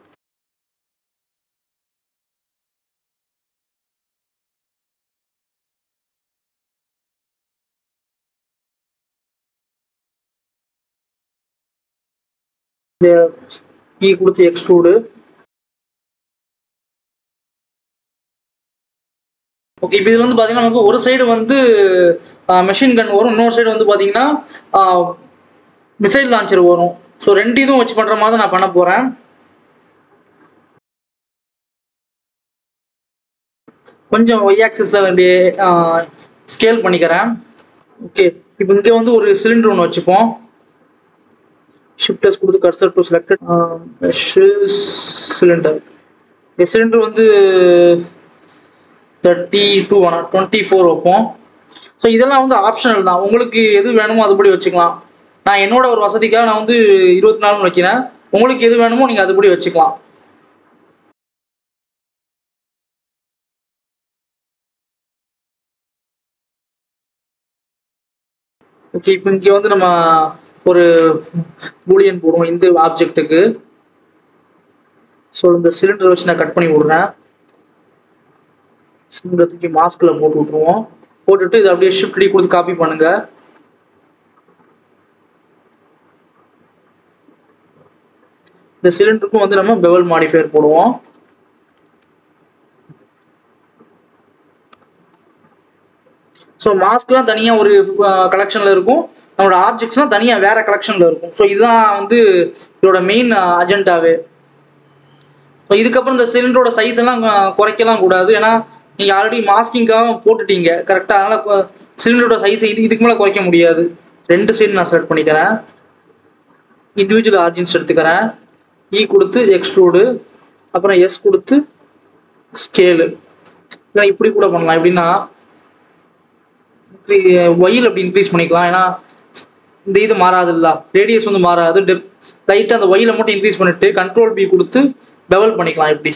இந்த கீ கொடுத்து எக்ஸ்ட்ரூடு ஓகே இப்போ இதில் வந்து பார்த்தீங்கன்னா நமக்கு ஒரு சைடு வந்து மெஷின் கன் வரும் இன்னொரு சைடு வந்து பார்த்தீங்கன்னா மிசைல் லான்ச்சர் வரும் ஸோ ரெண்டு இதுவும் வச்சு பண்ணுற மாதிரி தான் நான் பண்ண போகிறேன் கொஞ்சம் ஒய் ஆக்சிஸில் அப்படியே ஸ்கேல் பண்ணிக்கிறேன் ஓகே இப்போ இங்கே வந்து ஒரு சிலிண்டர் ஒன்று வச்சுப்போம் ஷிஃப்டர்ஸ் கொடுத்து cursor to selected cylinder cylinder வந்து தேர்ட்டி டூ வேணாம் டுவெண்ட்டி ஃபோர் வைப்போம் ஸோ இதெல்லாம் வந்து ஆப்ஷனல் தான் உங்களுக்கு எது வேணுமோ அதுபடி வச்சுக்கலாம் நான் என்னோட ஒரு வசதிக்காக நான் வந்து இருபத்தி நாலுன்னு வைக்கிறேன் உங்களுக்கு எது வேணுமோ நீங்கள் அதுபடி வச்சுக்கலாம் ஓகே இப்போ இங்கே வந்து நம்ம ஒரு பூலியன் போடுவோம் இந்த ஆப்ஜெக்ட்டுக்கு ஸோ இந்த சிலிண்டர் வச்சு நான் கட் பண்ணி விடுறேன் சிலிண்டரை தூக்கி மாஸ்கில் போட்டு விட்ருவோம் போட்டுட்டு இதை அப்படியே ஷிஃப்ட் டி கொடுத்து காப்பி பண்ணுங்க இந்த சிலிண்டருக்கும் வந்து நம்ம பெவல் மாடிஃபையர் போடுவோம் ஸோ மாஸ்க்லாம் தனியாக ஒரு கலெக்ஷனில் இருக்கும் நம்மளோட ஆப்ஜெக்ட்ஸ்லாம் தனியாக வேற கலெக்ஷனில் இருக்கும் ஸோ இதுதான் வந்து இதோட மெயின் அஜெண்டாவே ஸோ இதுக்கப்புறம் இந்த சிலிண்டரோட சைஸ் எல்லாம் அஹ், குறைக்கலாம் கூடாது ஏன்னா நீங்கள் ஆல்ரெடி மாஸ்கிங்காக போட்டுட்டீங்க கரெக்டாக அதனால் சிலிண்டரோட சைஸ் இது இதுக்கு மேலே குறைக்க முடியாது ரெண்டு சைடு நான் செலக்ட் பண்ணிக்கிறேன் இண்டிவிஜுவல் ஆர்ஜின்ஸ் எடுத்துக்கிறேன் இ கொடுத்து எக்ஸ்ட்ரூடு அப்புறம் எஸ் கொடுத்து ஸ்கேலு இல்லை இப்படி கூட பண்ணலாம் எப்படின்னா ஒயில் அப்படி இன்க்ரீஸ் பண்ணிக்கலாம் ஏன்னா இந்த இது மாறாதுல்ல ரேடியஸ் வந்து மாறாது டெப் லைட்டாக அந்த ஒயில மட்டும் இன்க்ரீஸ் பண்ணிட்டு கண்ட்ரோல் பி கொடுத்து டெவல் பண்ணிக்கலாம் இப்படி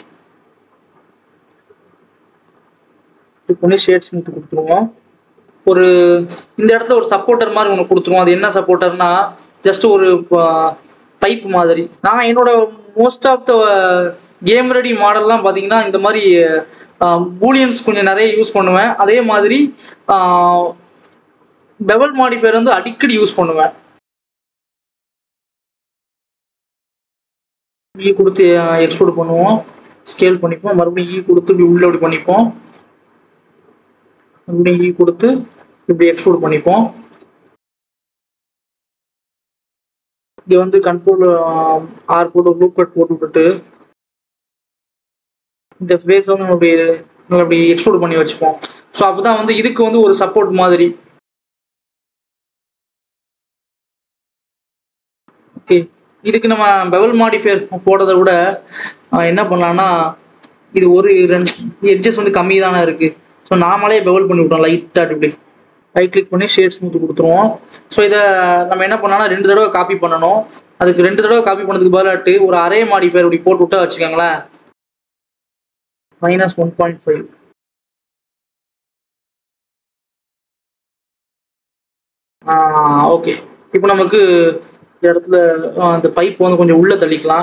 இப்படி பண்ணி ஷேட்ஸ் மட்டும் கொடுத்துருவோம் ஒரு இந்த இடத்துல ஒரு சப்போர்ட்டர் மாதிரி ஒன்று கொடுத்துருவோம் அது என்ன சப்போர்ட்டர்னா ஜஸ்ட் ஒரு பைப் மாதிரி நான் என்னோட most of the game ready மாடல்லாம் பார்த்தீங்கன்னா இந்த மாதிரி பூலியன்ஸ் கொஞ்சம் நிறைய யூஸ் பண்ணுவேன் அதே மாதிரி பெவல் மாடிஃபையர் வந்து அடிக்கடி யூஸ் பண்ணுவேன் இ கொடுத்து எக்ஸ்ட்ரூட் பண்ணுவோம் ஸ்கேல் பண்ணிப்போம் மறுபடியும் இ கொடுத்து இப்படி உள்ள இப்படி பண்ணிப்போம் மறுபடியும் இ கொடுத்து இப்படி எக்ஸ்ட்ரூட் பண்ணிப்போம் இங்க வந்து கண்ட்ரோல் ஆர் போட்டு லூப் கட் போட்டு விட்டுட்டு இந்த ஃபேஸ் வந்து நம்ம அப்படி நம்ம அப்படி எக்ஸ்ட்ரூட் பண்ணி வச்சுப்போம் ஸோ அப்பதான் வந்து இதுக்கு வந்து ஒரு சப்போர்ட் மாதிரி ஓகே இதுக்கு நம்ம பெவல் மாடிஃபையர் போடுறதை விட ஆஹ், என்ன பண்ணலாம்னா இது ஒரு ரெண்டு எட்ஜஸ் வந்து கம்மி தானே இருக்கு ஸோ நாமளே பெவல் பண்ணி விட்டோம் லைட்டாக இப்படி ரைட் கிளிக் பண்ணி ஷேட் ஸ்மூத் கொடுத்துருவோம் ஸோ இதை நம்ம என்ன பண்ணலாம்னா ரெண்டு தடவை காப்பி பண்ணணும் அதுக்கு ரெண்டு தடவை காப்பி பண்ணதுக்கு பதிலாட்டு ஒரு அரே மாடிஃபையர் இப்படி போட்டு விட்டா வச்சுக்கோங்களேன் minus one point five okay இப்போ நமக்கு இந்த இடத்துல ஆஹ், அந்த பைப் வந்து கொஞ்சம் உள்ள தள்ளிக்கலாம்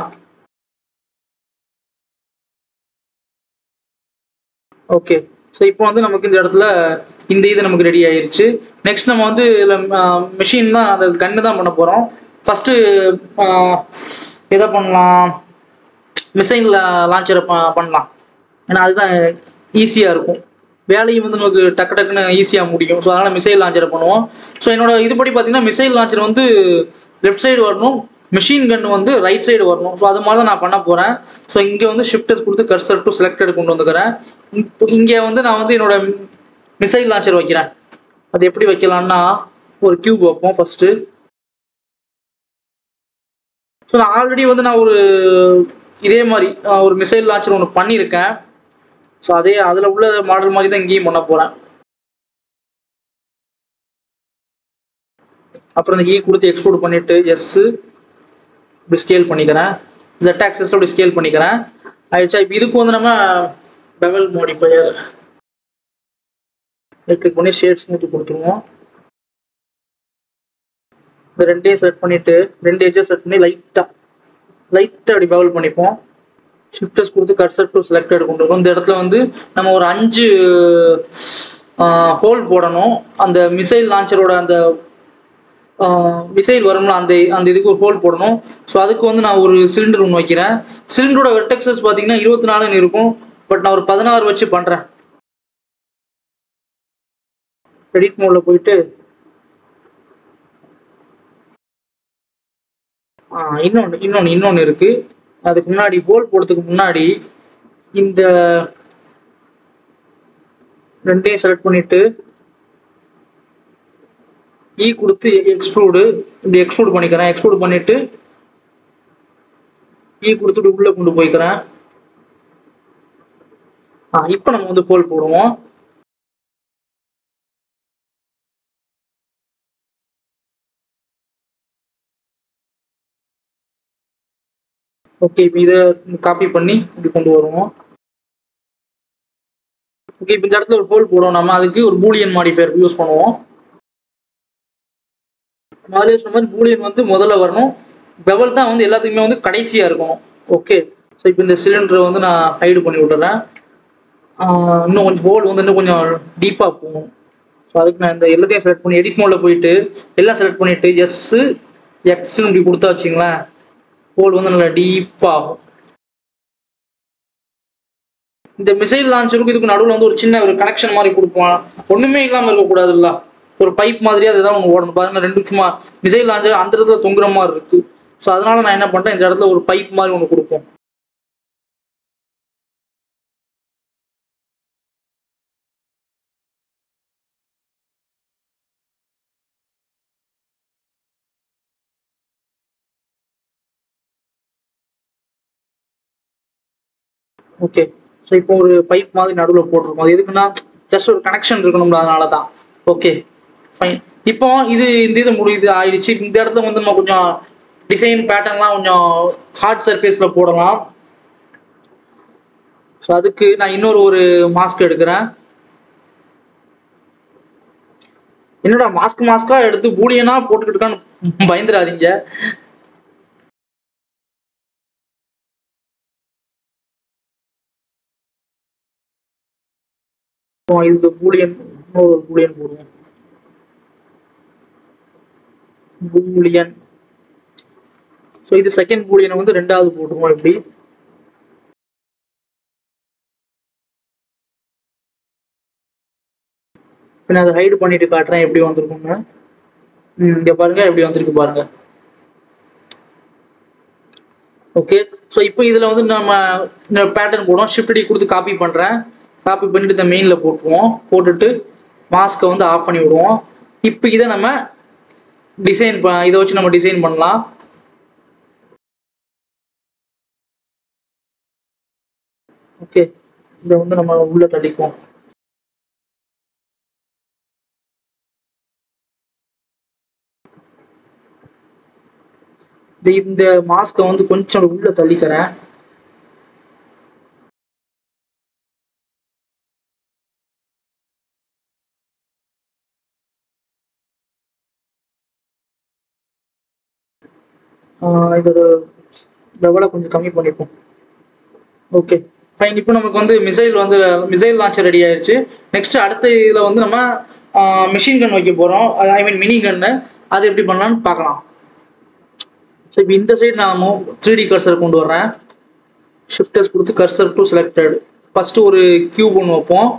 ஓகே ஸோ இப்போ வந்து நமக்கு இந்த இடத்துல இந்த இது நமக்கு ரெடி ஆயிருச்சு நெக்ஸ்ட் நம்ம வந்து இதில் மிஷின் தான் அந்த கன்னு தான் பண்ண போகிறோம் ஃபஸ்ட்டு எதை பண்ணலாம் மிசைல் லான்ச்சரை பண்ணலாம் ஏன்னா அதுதான் ஈஸியாக இருக்கும் வேலையும் வந்து நமக்கு டக்கு டக்குன்னு ஈஸியாக முடியும் ஸோ அதனால் மிசைல் லான்ச்சரை பண்ணுவோம் ஸோ என்னோட இதுபடி பார்த்தீங்கன்னா மிசைல் லான்ச்சர் வந்து லெஃப்ட் சைடு வரணும் மிஷின் கன் வந்து ரைட் சைடு வரணும் ஸோ அது மாதிரி தான் நான் பண்ண போகிறேன் ஸோ இங்கே வந்து ஷிஃப்டர்ஸ் கொடுத்து கர்சர் டு செலக்டட் கொண்டு வந்துக்கிறேன் இப்போ இங்கே வந்து நான் வந்து என்னோட மிசைல் லான்ச்சர் வைக்கிறேன் அது எப்படி வைக்கலாம்னா ஒரு கியூப் வைப்போம் ஃபஸ்ட்டு ஸோ நான் ஆல்ரெடி வந்து நான் ஒரு இதே மாதிரி அஹ், ஒரு மிசைல் லான்ச்சர் ஒன்று பண்ணியிருக்கேன் ஸோ அதே அதில் உள்ள மாடல் மாதிரி தான் இங்கேயும் பண்ண போகிறேன் அப்புறம் இந்த இ கொடுத்து எக்ஸ்ட்ரூட் பண்ணிட்டு எஸ் இப்படி ஸ்கேல் பண்ணிக்கிறேன் ஜெட் ஆக்சஸில் இப்படி ஸ்கேல் பண்ணிக்கிறேன் ஆயிடுச்சா இப்போ இதுக்கு வந்து நம்ம பெவல் மாடிஃபையர் கிளிக் பண்ணி ஷேட் ஸ்மூத் கொடுத்துருவோம் இந்த ரெண்டையும் செட் பண்ணிட்டு ரெண்டு எட்ஜஸ் செட் பண்ணி லைட்டாக லைட்டாக அப்படி பவல் பண்ணிப்போம் ஷிஃப்டர்ஸ் கொடுத்து கர்சர் டு செலக்டட் கொண்டு வரும் இந்த இடத்துல வந்து நம்ம ஒரு அஞ்சு ஹோல் போடணும் அந்த மிசைல் லான்ச்சரோட அந்த மிசைல் வரும்ல அந்த அந்த இதுக்கு ஒரு ஹோல் போடணும் ஸோ அதுக்கு வந்து நான் ஒரு சிலிண்டர் ஒன்று வைக்கிறேன் சிலிண்டரோட வெர்டெக்ஸஸ் பார்த்தீங்கன்னா இருபத்தி நாலுன்னு இருக்கும் பட் நான் ஒரு பதினாறு வச்சு பண்ணுறேன் எடிட் மோடில் போயிட்டு ஆ இன்னொன்று இன்னொன்று இன்னொன்று இருக்கு அதுக்கு முன்னாடி போல் போடுறதுக்கு முன்னாடி இந்த ரெண்டையும் செலக்ட் பண்ணிட்டு இ கொடுத்து எக்ஸ்ட்ரூடு இப்படி எக்ஸ்ட்ரூட் பண்ணிக்கிறேன் எக்ஸ்ட்ரூட் பண்ணிட்டு இ கொடுத்து இப்படி உள்ள கொண்டு போய்க்கிறேன் ஆ இப்போ நம்ம வந்து போல் போடுவோம் ஓகே இப்போ இதை காப்பி பண்ணி இப்படி கொண்டு வருவோம் ஓகே இப்போ இந்த இடத்துல ஒரு ஹோல் போடுவோம் நம்ம அதுக்கு ஒரு பூலியன் மாடிஃபையர் யூஸ் பண்ணுவோம் முதல்ல சொன்ன மாதிரி பூலியன் வந்து முதல்ல வரணும் பெவல் தான் வந்து எல்லாத்துக்குமே வந்து கடைசியாக இருக்கணும் ஓகே ஸோ இப்போ இந்த சிலிண்டரை வந்து நான் ஹைடு பண்ணி விட்டுறேன் ஆஹ் இன்னும் கொஞ்சம் ஹோல் வந்து இன்னும் கொஞ்சம் டீப்பாக போகும் ஸோ அதுக்கு நான் இந்த எல்லாத்தையும் செலக்ட் பண்ணி எடிட் மோடில் போயிட்டு எல்லாம் செலக்ட் பண்ணிட்டு எஸ் எக்ஸ்னு இப்படி கொடுத்தா வச்சிங்களேன் ஹோல் வந்து நல்லா டீப்பாகும் இந்த மிசைல் லான்ச்சருக்கும் இதுக்கு நடுவில் வந்து ஒரு சின்ன ஒரு கனெக்ஷன் மாதிரி கொடுப்போம் ஒன்றுமே இல்லாமல் இருக்கக்கூடாதுல்ல ஒரு பைப் மாதிரியே அதுதான் ஒன்று ஓடணும் பாருங்க ரெண்டு சும்மா மிசைல் லான்ச்சர் அந்த இடத்துல தொங்குற மாதிரி இருக்கு ஸோ அதனால நான் என்ன பண்ணிட்டேன் இந்த இடத்துல ஒரு பைப் மாதிரி ஒன்று கொடுப்போம் ஓகே ஸோ இப்போ ஒரு பைப் மாதிரி நடுவில் போட்டிருக்கோம் அது எதுக்குன்னா ஜஸ்ட் ஒரு கனெக்ஷன் இருக்கணும்ல அதனால தான் ஓகே ஃபைன் இப்போ இது இந்த இது முடியுது ஆயிடுச்சு இந்த இடத்துல வந்து நம்ம கொஞ்சம் டிசைன் பேட்டர்ன்லாம் கொஞ்சம் ஹார்ட் சர்ஃபேஸில் போடலாம் ஸோ அதுக்கு நான் இன்னொரு ஒரு மாஸ்க் எடுக்கிறேன் என்னடா மாஸ்க் மாஸ்கா எடுத்து பூலியனா போட்டுக்கிட்டுக்கான்னு பயந்துடாதீங்க இப்போ இதுக்கு பூலியன் இன்னொரு பூலியன் போடுவோம் பூலியன் ஸோ இது செகண்ட் பூலியனை வந்து ரெண்டாவது போட்டுருவோம் இப்படி இப்போ நான் அதை ஹைடு பண்ணிட்டு காட்டுறேன் எப்படி வந்திருக்கும்னு ம், இங்க பாருங்க எப்படி வந்திருக்கு பாருங்க ஓகே ஸோ இப்போ இதில் வந்து நம்ம இந்த பேட்டர்ன் போடுவோம் ஷிஃப்ட் டி கொடுத்து காப்பி பண்ணுறேன் காப்பி பண்ணிட்டு இந்த மெயினில் போட்டுருவோம் போட்டுட்டு மாஸ்க்கை வந்து ஆஃப் பண்ணி விடுவோம் இப்போ இதை நம்ம டிசைன் இதை வச்சு நம்ம டிசைன் பண்ணலாம் ஓகே இதை வந்து நம்ம உள்ள தள்ளிக்குவோம் இந்த இந்த மாஸ்கை வந்து கொஞ்சம் உள்ள தள்ளிக்கிறேன் ஆஹ் இதோட லெவலை கொஞ்சம் கம்மி பண்ணிப்போம் ஓகே ஃபைன் இப்போ நமக்கு வந்து மிசைல் வந்து மிசைல் லான்ச்சர் ரெடி ஆயிருச்சு நெக்ஸ்ட் அடுத்த இதில் வந்து நம்ம மிஷின் கன் வைக்க போகிறோம் ஐ மீன் மினி கன்னு அது எப்படி பண்ணலாம்னு பார்க்கலாம் ஸோ இப்போ இந்த சைடு நான் த்ரீ டி கர்சர் கொண்டு வர்றேன் ஷிஃப்டர்ஸ் கொடுத்து கர்சர் டு செலக்டட் ஃபஸ்ட்டு ஒரு கியூப் ஒன்று வைப்போம்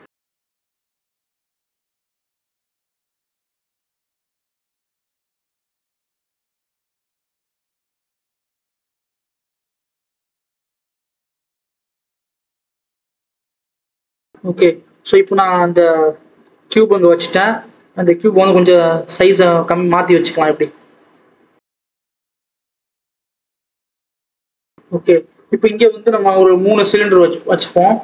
ஓகே ஸோ இப்போ நான் அந்த கியூப் அங்கே வச்சுட்டேன் அந்த கியூப் வந்து கொஞ்சம் சைஸை கம்மி மாற்றி வச்சுக்கலாம் எப்படி ஓகே இப்போ இங்கே வந்து நம்ம ஒரு மூணு சிலிண்டர் வச்சு வச்சுப்போம்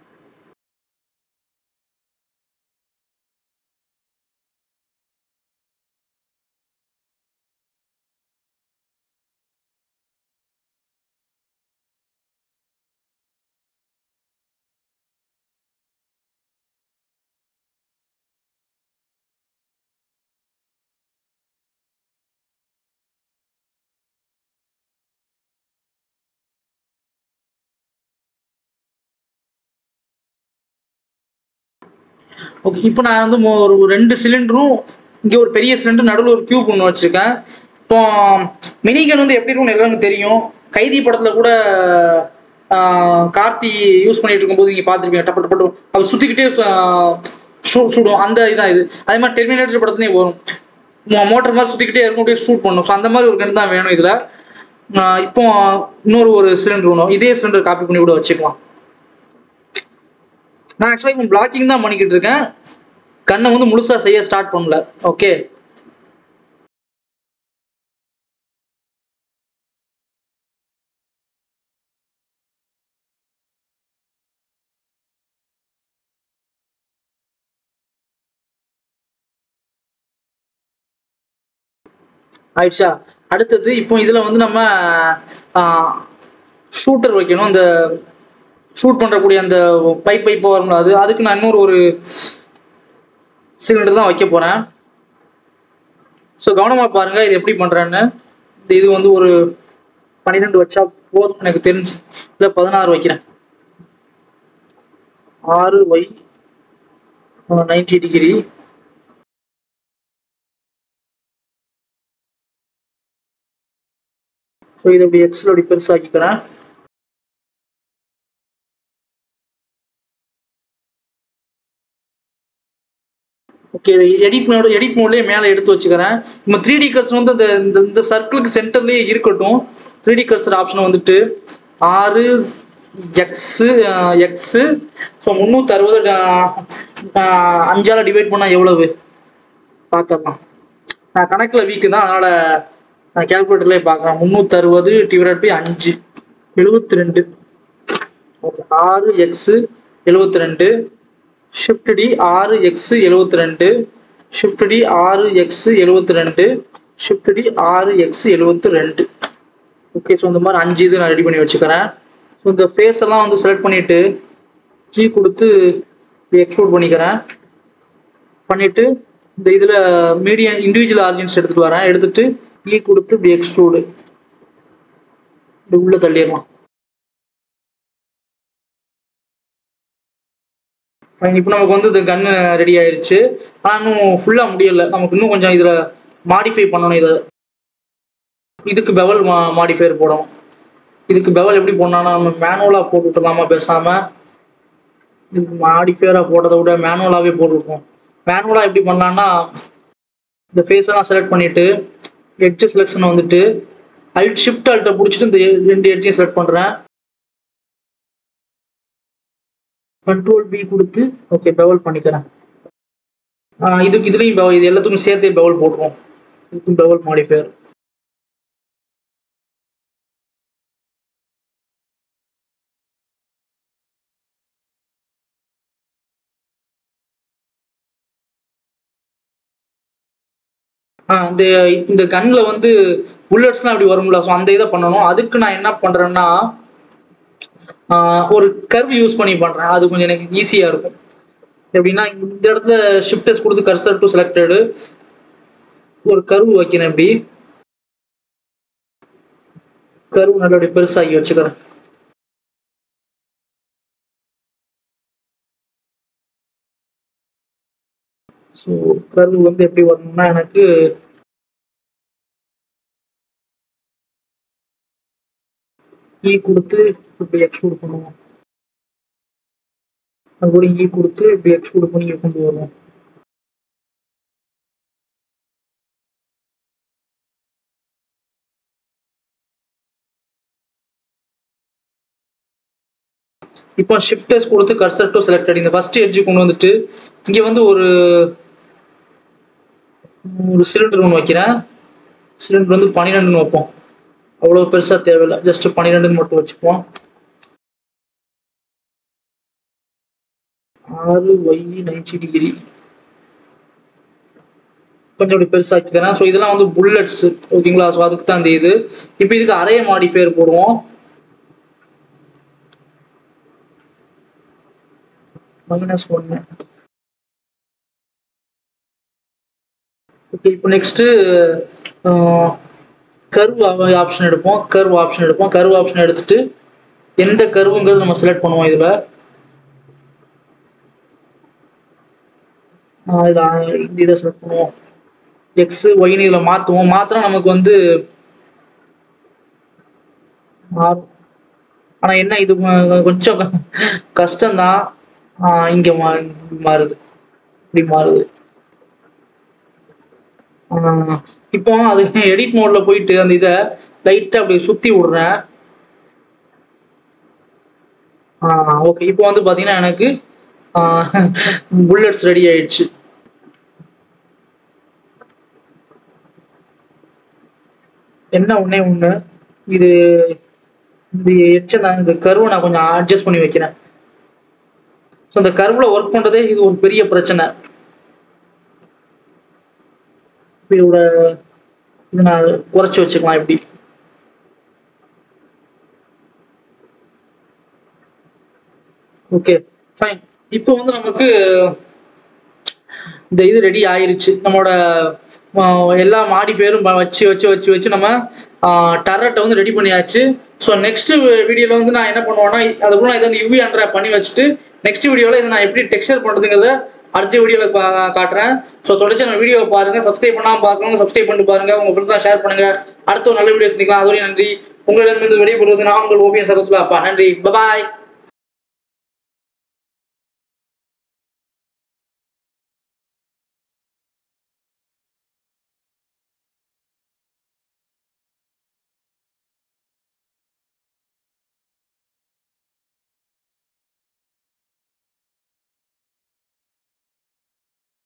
ஓகே இப்போ நான் வந்து மொ- ஒரு ஒரு ரெண்டு சிலிண்டரும் இங்கே ஒரு பெரிய சிலிண்டர் நடுவில் ஒரு கியூப் ஒன்று வச்சுருக்கேன் இப்போ மினிகன் வந்து எப்படி இருக்கும்னு எல்லாருக்கும் தெரியும் கைதி படத்தில் கூட ஆஹ், கார்த்தி யூஸ் பண்ணிட்டு இருக்கும்போது நீங்கள் பார்த்துருப்பீங்க டப்பு டப்பு டப்பு அவர் சுற்றிக்கிட்டே சுடும் அந்த இதான் இது அதே மாதிரி டெர்மினேட்டர் படத்துலேயும் வரும் மோட்டர் மாதிரி சுற்றிக்கிட்டே இருக்கும் அப்படியே ஷூட் பண்ணும் ஸோ அந்த மாதிரி ஒரு கன் தான் வேணும் இதில் இப்போ இன்னொரு ஒரு சிலிண்டர் ஒன்று இதே சிலிண்டர் காப்பி பண்ணி கூட வச்சுக்கலாம் நான் ஆக்சுவலாக இப்போ பிளாக்கிங் தான் பண்ணிக்கிட்டு இருக்கேன் கண்ணை வந்து முழுசா செய்ய ஸ்டார்ட் பண்ணல ஓகே ஆயிடுச்சா அடுத்தது இப்போ இதில் வந்து நம்ம ஷூட்டர் வைக்கணும் அந்த ஷூட் பண்ணுறக்கூடிய அந்த பைப் பைப் வரும்ல அது அதுக்கு நான் இன்னொரு ஒரு சிலிண்டர் தான் வைக்க போகிறேன் ஸோ கவனமாக பாருங்கள் இது எப்படி பண்ணுறேன்னு இந்த இது வந்து ஒரு பன்னிரெண்டு வச்சா போதும் எனக்கு தெரிஞ்சு இல்லை பதினாறு வைக்கிறேன் ஆறு ஒய் நைன்டி டிகிரி ஸோ இதை இப்படி எக்ஸில் அப்படி பெருசாக்கிக்கிறேன் ஓகே எடிட் மோட் எடிட் மோட்லேயே மேலே எடுத்து வச்சுக்கிறேன் நம்ம த்ரீ டி கர்சர் வந்து அந்த இந்த இந்த சர்க்கிளுக்கு சென்டர்லேயே இருக்கட்டும் த்ரீ டி கர்சர் ஆப்ஷன் வந்துட்டு ஆறு எக்ஸு எக்ஸு ஸோ முந்நூற்றி அறுபது அஞ்சால் டிவைட் பண்ணால் எவ்வளவு பார்த்துடலாம் நான் கணக்கில் வீக்கு தான் அதனால் நான் கேல்குலேட்டர்லேயே பார்க்குறேன் முந்நூற்றி அறுபது டிவைட் பை அஞ்சு எழுபத்தி ரெண்டு ஓகே ஆறு எக்ஸு எழுபத்தி ரெண்டு ஷிஃப்ட் டி ஆறு எக்ஸு எழுபத்தி ரெண்டு ஷிஃப்ட் டி ஆறு எக்ஸு எழுபத்தி ரெண்டு ஷிஃப்ட் டி ஆறு எக்ஸு எழுபத்தி ரெண்டு ஓகே ஸோ இந்த மாதிரி அஞ்சு இது நான் ரெடி பண்ணி வச்சுக்கிறேன் ஸோ இந்த ஃபேஸ் எல்லாம் வந்து செலக்ட் பண்ணிவிட்டு கீ கொடுத்து எக்ஸ்போர்ட் பண்ணிக்கிறேன் பண்ணிவிட்டு இந்த இதில் மீடியம் இண்டிவிஜுவல் ஆர்ஜின்ஸ் எடுத்துகிட்டு வரேன் எடுத்துட்டு கீ கொடுத்து இப்படி எக்ஸ்ட்ரூடு இப்படி உள்ளே தள்ளிடலாம் ஃபைன் இப்போ நமக்கு வந்து இந்த கன்னு ரெடி ஆயிருச்சு ஆனால் இன்னும் ஃபுல்லாக முடியலை நமக்கு இன்னும் கொஞ்சம் இதில் மாடிஃபை பண்ணணும் இதை இதுக்கு பெவல் மா மாடிஃபையர் போடணும் இதுக்கு பெவல் எப்படி போடணும்னா நம்ம மேனுவலாக போட்டு விட்டுலாமா பேசாமல் இதுக்கு மாடிஃபையராக போடுறதை விட மேனுவலாகவே போட்டுருக்கோம் மேனுவலாக எப்படி பண்ணலான்னா இந்த ஃபேஸ் எல்லாம் செலக்ட் பண்ணிவிட்டு எட்ஜ் செலெக்ஷன் வந்துட்டு அல்ட் ஷிஃப்ட் அல்ட்டை பிடிச்சிட்டு இந்த ரெண்டு எட்ஜையும் செலக்ட் பண்ணுறேன் கண்ட்ரோல் பி கொடுத்து ஓகே பெவல் பண்ணிக்கிறேன் இதுக்கு இதுலேயும் பெவல் இது எல்லாத்துக்கும் சேர்த்தே பெவல் போட்டுருவோம் இதுக்கும் பெவல் மாடிஃபையர் ஆ இந்த இந்த கன்னில் வந்து புல்லட்ஸ்லாம் அப்படி வரும்ல ஸோ அந்த இதை பண்ணணும் அதுக்கு நான் என்ன பண்ணுறேன்னா ஒரு கர்வ் யூஸ் பண்ணி பண்ணுறேன் அது கொஞ்சம் எனக்கு ஈஸியாக இருக்கும் எப்படின்னா இந்த இடத்துல ஷிஃப்டர்ஸ் கொடுத்து கர்சர் டு செலக்டடு ஒரு கர்வ் வைக்கிறேன் இப்படி கர்வ் நல்லபடியாக பெருசாகி வச்சுக்கிறேன் ஸோ கர்வ் வந்து எப்படி வரணும்னா எனக்கு ஈ கொடுத்து இப்படி எக்ஸ்ட்ரூட் பண்ணுவோம் மறுபடியும் ஈ கொடுத்து இப்படி எக்ஸ்ட்ரூட் பண்ணி கொண்டு வருவோம் இப்போ ஷிஃப்டர்ஸ் கொடுத்து கர்சர் டு செலக்டட் இந்த ஃபர்ஸ்ட் எட்ஜ் கொண்டு வந்துட்டு இங்கே வந்து ஒரு ஒரு சிலிண்டர் ஒன்று வைக்கிறேன் சிலிண்டர் வந்து பன்னிரெண்டுன்னு வைப்போம் அவ்வளோ பெருசாக தேவையில்லை ஜஸ்ட் பன்னிரெண்டுன்னு மட்டும் வச்சுப்போம் ஆறு ஒய் நைன்டி டிகிரி கொஞ்சம் அப்படி பெருசாக்கிக்கிறேன் ஸோ இதெல்லாம் வந்து புல்லட்ஸ் ஓகேங்களா ஸோ அதுக்கு தான் இந்த இது இப்போ இதுக்கு அரைய மாடிஃபையர் போடுவோம் மைனஸ் ஒன்று ஓகே இப்போ நெக்ஸ்ட்டு கர்வ் ஆப்ஷன் எடுப்போம் கர்வ் ஆப்ஷன் எடுப்போம் கர்வ் ஆப்ஷன் எடுத்துட்டு எந்த கர்வுங்கிறது நம்ம செலக்ட் பண்ணுவோம் இதில் இதில் இந்த இதை செலக்ட் பண்ணுவோம் எக்ஸு ஒய்னு இதில் மாற்றுவோம் மாத்திரம் நமக்கு வந்து மாறும் ஆனால் என்ன இது கொஞ்சம் கஷ்டம்தான் இங்கே மா மாறுது இப்படி மாறுது இப்போ அது எடிட் மோட்ல போயிட்டு அந்த இதை லைட்டாக அப்படி சுற்றி விடுறேன் ஓகே இப்போ வந்து பார்த்தீங்கன்னா எனக்கு புல்லட்ஸ் ரெடி ஆயிடுச்சு என்ன ஒன்றே ஒன்று இது இந்த எச்சை நான் இந்த கருவை நான் கொஞ்சம் அட்ஜஸ்ட் பண்ணி வைக்கிறேன் ஸோ அந்த கர்வில் ஒர்க் பண்ணுறதே இது ஒரு பெரிய பிரச்சனை இதோட இது நான் குறைச்சி வச்சுக்கலாம் இப்படி ஓகே ஃபைன் இப்போ வந்து நமக்கு இந்த இது ரெடி ஆயிருச்சு நம்மளோட எல்லா மாடிஃபையரும் வச்சு வச்சு வச்சு வச்சு நம்ம டர்ரட்டை வந்து ரெடி பண்ணியாச்சு ஸோ நெக்ஸ்ட் வீடியோவில் வந்து நான் என்ன பண்ணுவேன்னா அதுக்குள்ள நான் இதை வந்து யூவி அண்ட்ராப் பண்ணி வச்சுட்டு நெக்ஸ்ட் வீடியோவில் இதை நான் எப்படி டெக்ஸ்டர் பண்ணுறதுங்கிறத அடுத்த வீடியோவில் காட்டுறேன் ஸோ தொடர்ச்சி நம்ம வீடியோவை பாருங்க சப்ஸ்கிரைப் பண்ணாமல் பார்க்கணும் சப்ஸ்கிரைப் பண்ணிட்டு பாருங்க உங்க ஃப்ரெண்ட்ஸ் ஷேர் பண்ணுங்க அடுத்த ஒரு நல்ல வீடியோ சந்திக்கலாம் அதோடய நன்றி உங்களிடமிருந்து விடைபெறுவது நான் உங்கள் ஓவியம் சகத்துல அப்பா நன்றி பாய்